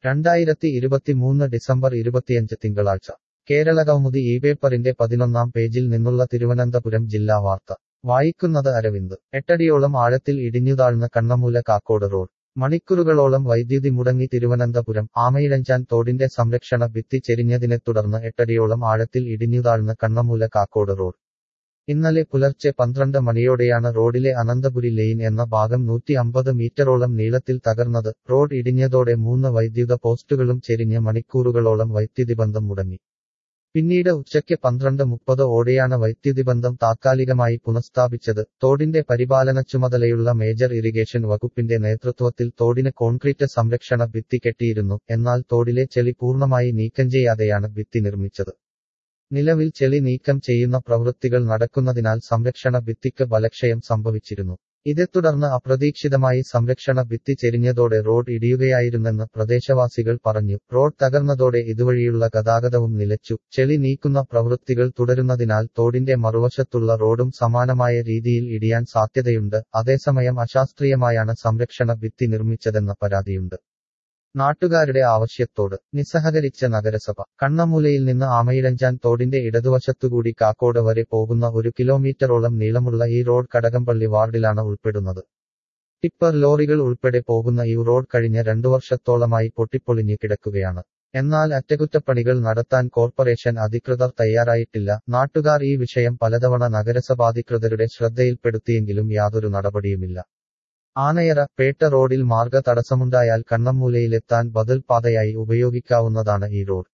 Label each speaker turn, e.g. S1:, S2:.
S1: രണ്ടായിരത്തി ഇരുപത്തിമൂന്ന് ഡിസംബർ ഇരുപത്തിയഞ്ച് തിങ്കളാഴ്ച കേരള കൗമുദി ഈ പേപ്പറിന്റെ പതിനൊന്നാം പേജിൽ നിന്നുള്ള തിരുവനന്തപുരം ജില്ലാ വാർത്ത വായിക്കുന്നത് അരവിന്ദ് എട്ടടിയോളം ആഴത്തിൽ ഇടിഞ്ഞുതാഴ്ന്ന കണ്ണമൂല കാക്കോട് റോഡ് മണിക്കൂറുകളോളം വൈദ്യുതി മുടങ്ങി തിരുവനന്തപുരം ആമയിഴഞ്ചാൻ തോടിന്റെ സംരക്ഷണ ഭിത്തി ചെരിഞ്ഞതിനെ തുടർന്ന് എട്ടടിയോളം ആഴത്തിൽ ഇടിഞ്ഞുതാഴ്ന്ന കണ്ണമൂല കാക്കോട് റോഡ് ഇന്നലെ പുലർച്ചെ പന്ത്രണ്ട് മണിയോടെയാണ് റോഡിലെ അനന്തപുരി ലെയിൻ എന്ന ഭാഗം നൂറ്റി അമ്പത് മീറ്ററോളം നീളത്തിൽ തകർന്നത് റോഡ് ഇടിഞ്ഞതോടെ മൂന്ന് വൈദ്യുത പോസ്റ്റുകളും ചെരിഞ്ഞ് മണിക്കൂറുകളോളം വൈദ്യുതി ബന്ധം മുടങ്ങി പിന്നീട് ഉച്ചയ്ക്ക് പന്ത്രണ്ട് മുപ്പത് ഓടെയാണ് വൈദ്യുതി ബന്ധം താത്കാലികമായി പുനഃസ്ഥാപിച്ചത് തോടിന്റെ പരിപാലന ചുമതലയുള്ള മേജർ ഇറിഗേഷൻ വകുപ്പിന്റെ നേതൃത്വത്തിൽ തോടിന് കോൺക്രീറ്റ് സംരക്ഷണ ഭിത്തി കെട്ടിയിരുന്നു എന്നാൽ തോടിലെ ചെളി പൂർണ്ണമായി നീക്കം ചെയ്യാതെയാണ് ഭിത്തി നിർമ്മിച്ചത് നിലവിൽ ചെളി നീക്കം ചെയ്യുന്ന പ്രവൃത്തികൾ നടക്കുന്നതിനാൽ സംരക്ഷണ ഭിത്തിക്ക് ബലക്ഷയം സംഭവിച്ചിരുന്നു ഇതേ തുടർന്ന് അപ്രതീക്ഷിതമായി സംരക്ഷണ ഭിത്തി ചെരിഞ്ഞതോടെ റോഡ് ഇടിയുകയായിരുന്നെന്ന് പ്രദേശവാസികൾ പറഞ്ഞു റോഡ് തകർന്നതോടെ ഇതുവഴിയുള്ള ഗതാഗതവും നിലച്ചു ചെളി നീക്കുന്ന പ്രവൃത്തികൾ തുടരുന്നതിനാൽ തോടിന്റെ മറുവശത്തുള്ള റോഡും സമാനമായ രീതിയിൽ ഇടിയാൻ സാധ്യതയുണ്ട് അതേസമയം അശാസ്ത്രീയമായാണ് സംരക്ഷണ ഭിത്തി നിർമ്മിച്ചതെന്ന പരാതിയുണ്ട് നാട്ടുകാരുടെ ആവശ്യത്തോട് നിസ്സഹകരിച്ച നഗരസഭ കണ്ണമൂലയിൽ നിന്ന് ആമയിഴഞ്ചാൻ തോടിന്റെ ഇടതുവശത്തുകൂടി കാക്കോട് വരെ പോകുന്ന ഒരു കിലോമീറ്ററോളം നീളമുള്ള ഈ റോഡ് കടകംപള്ളി വാർഡിലാണ് ഉൾപ്പെടുന്നത് ടിപ്പർ ലോറികൾ ഉൾപ്പെടെ പോകുന്ന ഈ റോഡ് കഴിഞ്ഞ രണ്ടു വർഷത്തോളമായി പൊട്ടിപ്പൊളിഞ്ഞു കിടക്കുകയാണ് എന്നാൽ അറ്റകുറ്റപ്പണികൾ നടത്താൻ കോർപ്പറേഷൻ അധികൃതർ തയ്യാറായിട്ടില്ല നാട്ടുകാർ ഈ വിഷയം പലതവണ നഗരസഭാധികൃതരുടെ ശ്രദ്ധയിൽപ്പെടുത്തിയെങ്കിലും യാതൊരു നടപടിയുമില്ല ആനയറ പേട്ട റോഡിൽ മാർഗ തടസ്സമുണ്ടായാൽ കണ്ണമ്മൂലയിലെത്താൻ ബദൽ പാതയായി ഉപയോഗിക്കാവുന്നതാണ് ഈ റോഡ്